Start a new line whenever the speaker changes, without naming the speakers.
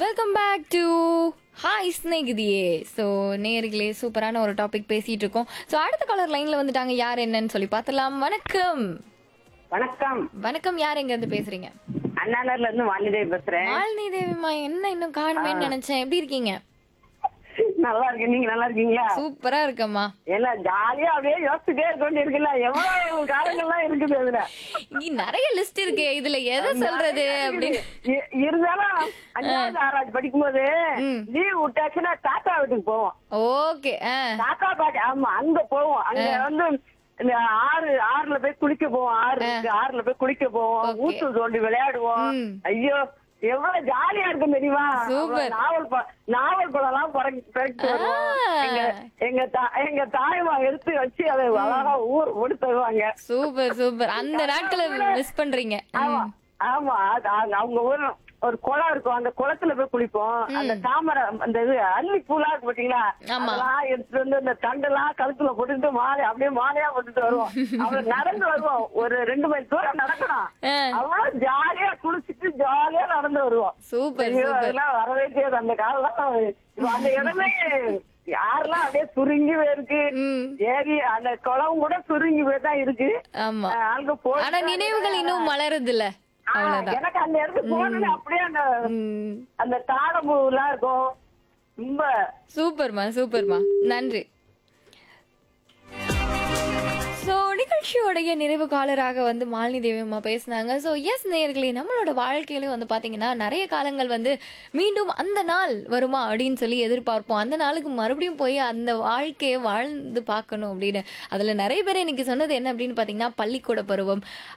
Welcome back to hi Snehithiye so நேர்களே சூப்பரான ஒரு டாபிக் பேசிட்டு இருக்கோம் ஸோ அடுத்த காலர் லைன்ல வந்துட்டாங்க யார் என்னன்னு சொல்லி பார்த்துலாம் வணக்கம்
வணக்கம்
வணக்கம் யார் எங்க இருந்து பேசுறீங்க
அண்ணாநகர்ல இருந்து வாணிதேவி பேசுறேன்
மாலினி தேவிமா என்ன இன்னும் காணுமேன்னு நினைச்சேன் எப்படி இருக்கீங்க
நல்லா இருக்கேன் நீங்க நல்லா இருக்கீங்களா
சூப்பரா இருக்கம்மா
எல்லாம் ஜாலியா அப்படியே யோசிச்சுட்டே இருக்க வேண்டியிருக்குல்ல எவ்வளவு காலங்கள்லாம் இருக்குது அதுல
இங்க நிறைய லிஸ்ட் இருக்கு இதுல எதை சொல்றது அப்படின்னு
இ- இருந்தாலும் அஞ்சாவது ஆறாவது படிக்கும்போது
ம்.
லீவ் விட்டாச்சுன்னா தாத்தா வீட்டுக்கு போவோம்
ஓகே
தாத்தா பாட்டி ஆமா அங்க போவோம் அங்க வந்து இந்த ஆறு ஆறுல போய் குளிக்க போவோம் ஆறு இருக்கு ஆறுல போய் குளிக்க போவோம்
Okay.
ஊத்து தோண்டி விளையாடுவோம்
ம்.
ஐயோ எவ்வளவு ஜாலியா இருக்கும் தெரியுமா
Super.
அவ்வளவு நாவல் ப- நாவல் பழம் எல்லாம் பறக்கிட்டு வருவோம்
ஆ.
எங்க எங்க தா- எங்க தாய்மா எடுத்து வச்சு அதை அழகா ஊர் ஓடி தருவாங்க
சூப்பர் சூப்பர் அந்த நாட்களை மிஸ் பண்றீங்க
ஆமா ஆமா அது- அது அவங்க ஊர் ஒரு குளம் இருக்கும் அந்த குளத்துல போய் குளிப்போம் அந்த தாமரை அந்த இது அள்ளி பூலா இருக்கு பாத்தீங்களா
ஆமா.
அதெல்லாம் எடுத்துட்டு வந்து அந்த தண்டெல்லாம் கழுத்துல போட்டுட்டு மாலை அப்படியே மாலையா போட்டுட்டு வருவோம் அவ்வளவு நடந்து வருவோம் ஒரு ரெண்டு மைல் தூரம் நடக்கணும்
ஆ.
அவ்வளவு ஜாலியா குளிச்சுட்டு ஜாலியா நடந்து வருவோம்
சூப்பர்
ஐயோ,
சூப்பர்
அதெல்லாம் வரவே செய்யாது அந்த காலம் இப்ப அந்த இடமே யாரெல்லாம் அப்படியே சுருங்கி போயிருக்கு
ம்
ஏரி அந்த குளம் கூட சுருங்கி போய் தான் இருக்கு
ஆமா
அஹ் அங்க போய்
ஆனா நினைவுகள் இன்னும் மலருது இல்ல
ஆ,
அவ்வளவுதான்
எனக்கு அந்த இடத்துக்கு போனது அப்படியே அந்த
ம்.
அந்த தாழம்பூ எல்லாம் இருக்கும் ரொம்ப
சூப்பர்மா சூப்பர்மா நன்றி ஸோ நிகழ்ச்சியோடைய நிறைவு காலராக வந்து மாலினி தேவி அம்மா பேசினாங்க ஸோ எஸ் நேயர்களே நம்மளோட வாழ்க்கையிலும் வந்து பார்த்தீங்கன்னா நிறைய காலங்கள் வந்து மீண்டும் அந்த நாள் வருமா அப்படின்னு சொல்லி எதிர்பார்ப்போம் அந்த நாளுக்கு மறுபடியும் போய் அந்த வாழ்க்கையை வாழ்ந்து பார்க்கணும் அப்படின்னு அதில் நிறைய பேர் இன்னைக்கு சொன்னது என்ன அப்படின்னு பார்த்தீங்கன்னா பள்ளிக்கூட பருவம்